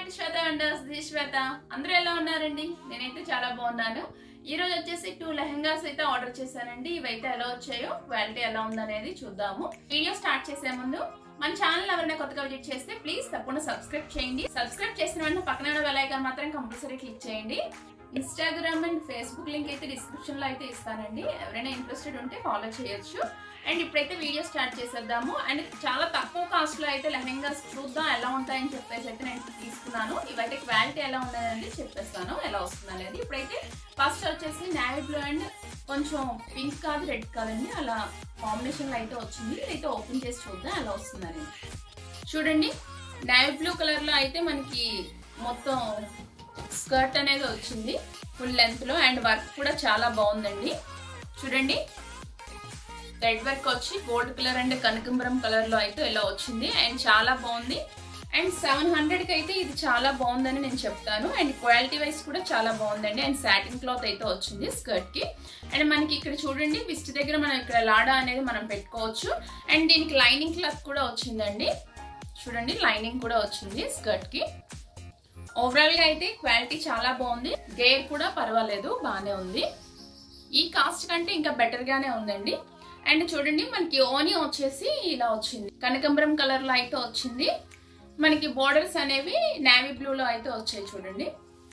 to Shweta అండర్స్ the శ్వేత అందరూ ఎలా ఉన్నారండి నేనైతే చాలా బాగున్నాను ఈ రోజు వచ్చేసి టూ లెహంగాస్ అయితే ఆర్డర్ చేశానండి ఇవైతే ఎలా వచ్చాయో క్వాలిటీ ఎలా ఉందనేది చూద్దాము వీడియో స్టార్ట్ చేసే ముందు మన ఛానల్ ఎవరైనా కొత్తగా విజిట్ చేస్తే ప్లీజ్ తప్పకుండా సబ్స్క్రైబ్ చేయండి సబ్స్క్రైబ్ చేసిన వెంటనే పక్కన ఉన్న బెల్ ఐకాన్ మాత్రం కంపల్సరీ క్లిక్ చేయండి ఇన్స్టాగ్రామ్ అండ్ ఫేస్బుక్ లింక్ అయితే డిస్క్రిప్షన్ లో అయితే ఇస్తానండి ఎవరైనా ఇంట్రెస్టెడ్ ఉంటే ఫాలో చేయొచ్చు అండ్ ఇప్పుడైతే వీడియో స్టార్ట్ చేసేద్దాము అండ్ చాలా తక్కువ కాస్ట్ లో అయితే లెహెంగాస్ చూద్దాం ఎలా ఉంటాయని చెప్పేసి అయితే నేను తీసుకున్నాను ఇవైతే క్వాలిటీ ఎలా ఉన్నదండి చెప్పేస్తాను ఎలా వస్తుంది అనేది ఇప్పుడైతే ఫస్ట్ వచ్చేసి నావీ బ్లూ అండ్ కొంచెం పింక్ కాదు రెడ్ కాదండి అలా కాంబినేషన్ లో అయితే వచ్చింది ఇదైతే ఓపెన్ చేసి చూద్దాం ఎలా వస్తుంది అనేది చూడండి నావీ బ్లూ కలర్ లో అయితే మనకి మొత్తం స్కర్ట్ అనేది వచ్చింది ఫుల్ లెంత్ లో అండ్ వర్క్ కూడా చాలా బాగుందండి చూడండి రెడ్ వర్క్ వచ్చి గోల్డ్ కలర్ అండ్ కనకంబరం కలర్ లో అయితే ఇలా వచ్చింది అండ్ చాలా బాగుంది అండ్ సెవెన్ హండ్రెడ్ కి అయితే ఇది చాలా బాగుందని నేను చెప్తాను అండ్ క్వాలిటీ వైజ్ కూడా చాలా బాగుందండి అండ్ సాటిన్ క్లాత్ అయితే వచ్చింది స్కర్ట్ కి అండ్ మనకి ఇక్కడ చూడండి విస్ట్ దగ్గర మనం ఇక్కడ లాడా అనేది మనం పెట్టుకోవచ్చు అండ్ దీనికి లైనింగ్ క్లాత్ కూడా వచ్చిందండి చూడండి లైనింగ్ కూడా వచ్చింది స్కర్ట్ కి ఓవరాల్ గా అయితే క్వాలిటీ చాలా బాగుంది గేర్ కూడా పర్వాలేదు బాగానే ఉంది ఈ కాస్ట్ కంటే ఇంకా బెటర్ గానే ఉందండి అండ్ చూడండి మనకి ఓని వచ్చేసి ఇలా వచ్చింది కనకంబరం కలర్ లో అయితే వచ్చింది మనకి బోర్డర్స్ అనేవి నావీ బ్లూ లో అయితే వచ్చాయి చూడండి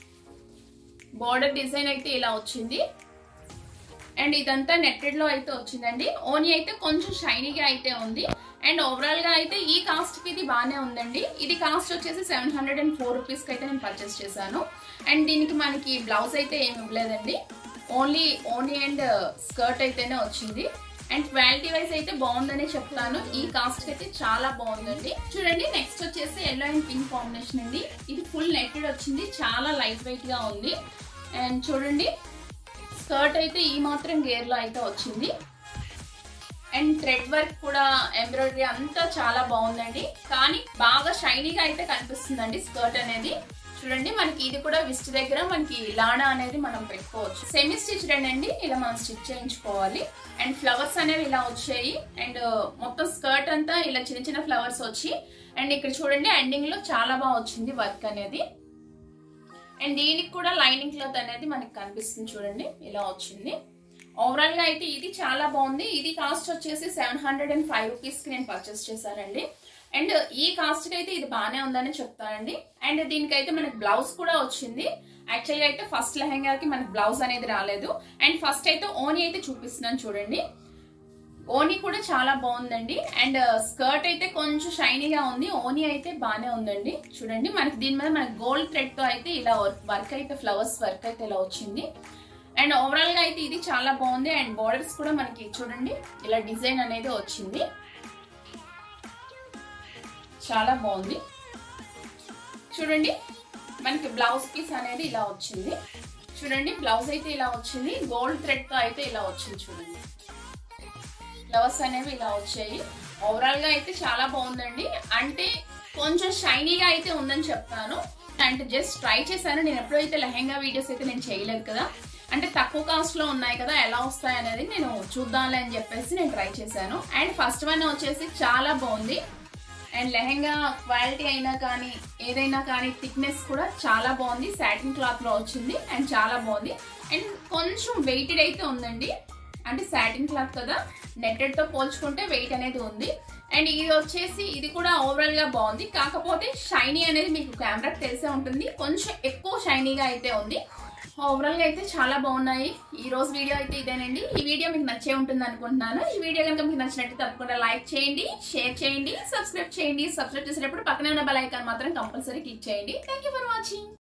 బోర్డర్ డిజైన్ అయితే ఇలా వచ్చింది అండ్ ఇదంతా నెట్టెడ్ లో అయితే వచ్చిందండి ఓని అయితే కొంచెం షైనీగా అయితే ఉంది అండ్ ఓవరాల్ గా అయితే ఈ కాస్ట్ కి ఇది బాగానే ఉందండి ఇది కాస్ట్ వచ్చేసి seven hundred and four rupees కి అయితే నేను పర్చేస్ చేశాను అండ్ దీనికి మనకి బ్లౌజ్ అయితే ఏమి ఇవ్వలేదండి ఓన్లీ ఓనీ అండ్ స్కర్ట్ అయితేనే వచ్చింది అండ్ క్వాలిటీ వైజ్ అయితే బాగుందని చెప్తాను ఈ కాస్ట్ కి అయితే చాలా బాగుందండి చూడండి నెక్స్ట్ వచ్చేసి ఎల్లో అండ్ పింక్ కాంబినేషన్ అండి ఇది ఫుల్ నెట్టెడ్ వచ్చింది చాలా లైట్ వెయిట్ గా ఉంది అండ్ చూడండి స్కర్ట్ అయితే ఈ మాత్రం గేర్ లో అయితే వచ్చింది అండ్ థ్రెడ్ వర్క్ కూడా ఎంబ్రాయిడరీ అంతా చాలా బాగుందండి కానీ బాగా షైనీగా అయితే కనిపిస్తుందండి స్కర్ట్ అనేది చూడండి మనకి ఇది కూడా విస్ట్ దగ్గర మనకి లాడా అనేది మనం పెట్టుకోవచ్చు సెమీ స్టిచ్ అండి ఇలా మనం స్టిచ్ చేయించుకోవాలి అండ్ ఫ్లవర్స్ అనేవి ఇలా వచ్చాయి అండ్ మొత్తం స్కర్ట్ అంతా ఇలా చిన్న చిన్న ఫ్లవర్స్ వచ్చి అండ్ ఇక్కడ చూడండి ఎండింగ్ లో చాలా బాగా వచ్చింది వర్క్ అనేది అండ్ దీనికి కూడా లైనింగ్ క్లాత్ అనేది మనకి కనిపిస్తుంది చూడండి ఇలా వచ్చింది ఓవరాల్ గా అయితే ఇది చాలా బాగుంది ఇది కాస్ట్ వచ్చేసి seven hundred and five rupees కి నేను పర్చేస్ చేశానండి అండ్ ఈ కాస్ట్ కి అయితే ఇది బాగానే ఉందని చెప్తానండి అండ్ దీనికైతే మనకి బ్లౌజ్ కూడా వచ్చింది యాక్చువల్ గా అయితే ఫస్ట్ లెహంగాకి మనకి బ్లౌజ్ అనేది రాలేదు అండ్ ఫస్ట్ అయితే ఓనీ అయితే చూపిస్తున్నాను చూడండి ఓనీ కూడా చాలా బాగుందండి అండ్ స్కర్ట్ అయితే కొంచెం షైనీగా ఉంది ఓనీ అయితే బాగానే ఉందండి చూడండి మనకి దీని మీద మనకి గోల్డ్ థ్రెడ్ తో అయితే ఇలా వర్క్ అయితే ఫ్లవర్స్ వర్క్ అయితే ఇలా వచ్చింది అండ్ ఓవరాల్ గా అయితే ఇది చాలా బాగుంది అండ్ బోర్డర్స్ కూడా మనకి చూడండి ఇలా డిజైన్ అనేది వచ్చింది చాలా బాగుంది చూడండి మనకి బ్లౌజ్ పీస్ అనేది ఇలా వచ్చింది చూడండి బ్లౌజ్ అయితే ఇలా వచ్చింది గోల్డ్ థ్రెడ్ తో అయితే ఇలా వచ్చింది చూడండి ఫ్లవర్స్ అనేవి ఇలా వచ్చాయి ఓవరాల్ గా అయితే చాలా బాగుందండి అంటే కొంచెం షైనీగా అయితే ఉందని చెప్తాను అంటే జస్ట్ ట్రై చేశాను నేను ఎప్పుడైతే లెహెంగా వీడియోస్ అయితే నేను చేయలేదు కదా అంటే తక్కువ కాస్ట్ లో ఉన్నాయి కదా ఎలా వస్తాయి అనేది నేను చూద్దాంలే అని చెప్పేసి నేను ట్రై చేశాను అండ్ ఫస్ట్ వన్ వచ్చేసి చాలా బాగుంది అండ్ లెహెంగా క్వాలిటీ అయినా కానీ ఏదైనా కానీ థిక్నెస్ కూడా చాలా బాగుంది సాటిన్ క్లాత్ లో వచ్చింది అండ్ చాలా బాగుంది అండ్ కొంచెం వెయిటెడ్ అయితే ఉందండి అంటే సాటిన్ క్లాత్ కదా నెట్టెడ్ తో పోల్చుకుంటే వెయిట్ అనేది ఉంది అండ్ ఇది వచ్చేసి ఇది కూడా ఓవరాల్ గా బాగుంది కాకపోతే షైనీ అనేది మీకు కెమెరాకి తెలిసే ఉంటుంది కొంచెం ఎక్కువ షైనీగా అయితే ఉంది ఓవరాల్ గా అయితే చాలా బాగున్నాయి ఈ రోజు వీడియో అయితే ఇదేనండి ఈ వీడియో మీకు నచ్చే ఉంటుంది అనుకుంటున్నాను ఈ వీడియో కనుక మీకు నచ్చినట్టు తప్పకుండా లైక్ చేయండి షేర్ చేయండి సబ్స్క్రైబ్ చేయండి సబ్స్క్రైబ్ చేసేటప్పుడు పక్కనే ఉన్న బెల్ ఐకాన్ మాత్రం కంపల్సరీ క్లిక్ చేయండి థ్యాంక్ ఫర్ వాచింగ్